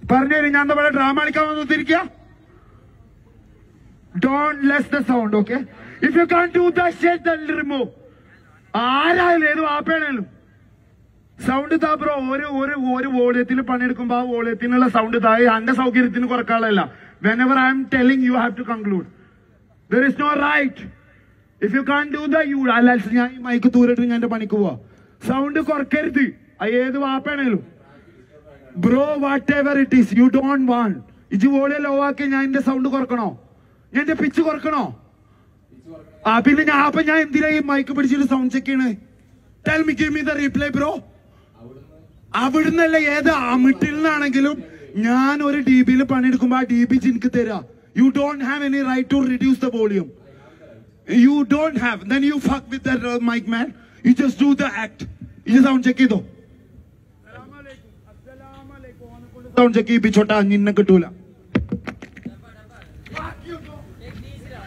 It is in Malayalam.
പറഞ്ഞു ഞാൻ എന്താ ഡ്രാമ കളിക്കാൻ വന്നിരിക്കുക don't less the sound okay if you can do the remove ആരായാലും ഏത് വാപ്പയാണേലും സൗണ്ട് താ ബ്രോ ഒരു ഒരു ഒരു വോളിയത്തിൽ പണിയെടുക്കുമ്പോ ആ വോളിയത്തിനുള്ള സൗണ്ട് താ എന്റെ സൗകര്യത്തിന് കുറക്കാളല്ല whenever I am telling you have to conclude there is no right if you can do the you അല്ല ഞാൻ ഈ മൈക്ക് തൂരിട്ട് ഞാൻ എന്റെ പണിക്ക് പോവാ സൗണ്ട് കുറക്കരുത് അത് ഏത് വാപ്പയാണേലും bro whatever it is you don't want is volume low ആക്കി ഞാൻ എന്റെ സൗണ്ട് കുറക്കണോ ഞാൻ എന്റെ പിച്ച് കുറക്കണോ ആ പിന്നെ ഞാൻ അപ്പൊ ഞാൻ എന്തിനാ ഈ മൈക്ക് പിടിച്ചിട്ട് സൗണ്ട് ചെക്ക് ചെയ്യണേ tell me give me the reply bro അവിടുന്നല്ല ഏത് അമിട്ടിൽ നിന്നാണെങ്കിലും ഞാൻ ഒരു ഡി ബിയിൽ പണിയെടുക്കുമ്പോ ആ ഡി ബി എനിക്ക് തരാ you don't have any right to reduce the volume you don't have then you fuck with mike man you just do the act ഇത് സൗണ്ട് ചെക്ക് ചെയ്തോ സൗണ്ട് ചെക്ക് ചെയ്യിപ്പിച്ചോട്ടാ നിന്നെ കിട്ടൂല